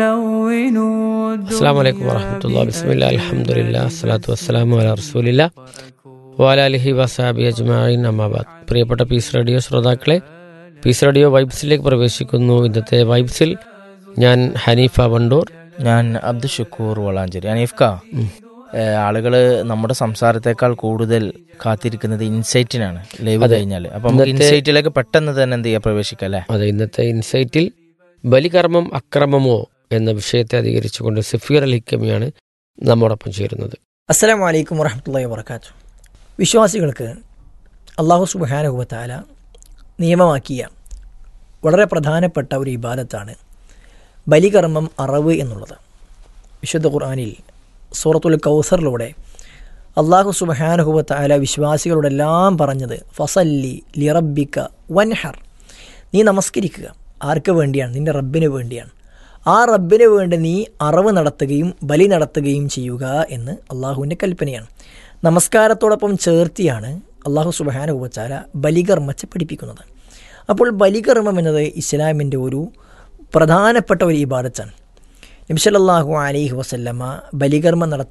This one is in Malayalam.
അസ്സാം വലൈക്കും വറഹമത്തുള്ള ബിസ്മില്ല അലഹമുല്ല അസ്സലാത്തു വസ്സലാമു അല റസൂലില്ല വാലാലിഹി വസാബി അജ്മായിൻ അമ്മാബാദ് പ്രിയപ്പെട്ട പീസ് റേഡിയോ ശ്രോതാക്കളെ പീസ് റേഡിയോ വൈബ്സിലേക്ക് പ്രവേശിക്കുന്നു ഇന്നത്തെ വൈബ്സിൽ ഞാൻ ഹനീഫ വണ്ടൂർ ഞാൻ അബ്ദുൽ ഷുക്കൂർ വളാഞ്ചേരി അനീഫ്ക ആളുകൾ നമ്മുടെ സംസാരത്തെക്കാൾ കൂടുതൽ കാത്തിരിക്കുന്നത് ഇൻസൈറ്റിനാണ് ലൈവ് കഴിഞ്ഞാൽ അപ്പൊ നമുക്ക് ഇന്നത്തെ- ഇൻസൈറ്റിലേക്ക് പെട്ടെന്ന് തന്നെ എന്ത് ചെയ്യാം പ്രവേശിക്കാം അല്ലേ അതെ ഇന്നത്തെ ഇൻസൈറ്റിൽ ബലികർമ്മം അക്രമമോ എന്ന വിഷയത്തെ അധികരിച്ചുകൊണ്ട് സഫീർ അൽ ഹിക്കമിയാണ് നമ്മോടൊപ്പം ചേരുന്നത് അസ്സലാമു അലൈക്കും വറഹമത്തല്ലാ വാബർക്കാത്തു വിശ്വാസികൾക്ക് അള്ളാഹു സുബാനുഭവത്താല നിയമമാക്കിയ വളരെ പ്രധാനപ്പെട്ട ഒരു ഇബാദത്താണ് ബലികർമ്മം അറവ് എന്നുള്ളത് വിശുദ്ധ ഖുർആനിൽ സൂറത്തുൽ കൗസറിലൂടെ അള്ളാഹു സുബഹാനുഹുവത്താല വിശ്വാസികളോടെല്ലാം പറഞ്ഞത് ഫസല്ലി ലിറബിക്ക വൻഹർ നീ നമസ്കരിക്കുക ആർക്ക് വേണ്ടിയാണ് നിന്റെ റബ്ബിന് വേണ്ടിയാണ് ആ റബ്ബിന് വേണ്ടി നീ അറവ് നടത്തുകയും ബലി നടത്തുകയും ചെയ്യുക എന്ന് അള്ളാഹുവിൻ്റെ കൽപ്പനയാണ് നമസ്കാരത്തോടൊപ്പം ചേർത്തിയാണ് അള്ളാഹു സുബഹാനുഭവച്ചാല ബലികർമ്മത്തെ പഠിപ്പിക്കുന്നത് അപ്പോൾ ബലികർമ്മം എന്നത് ഇസ്ലാമിൻ്റെ ഒരു പ്രധാനപ്പെട്ട ഒരു ഇബാദത്താണ് നബിസലല്ലാഹു അലൈഹി വസല്ലമ്മ ബലികർമ്മം നടത്തി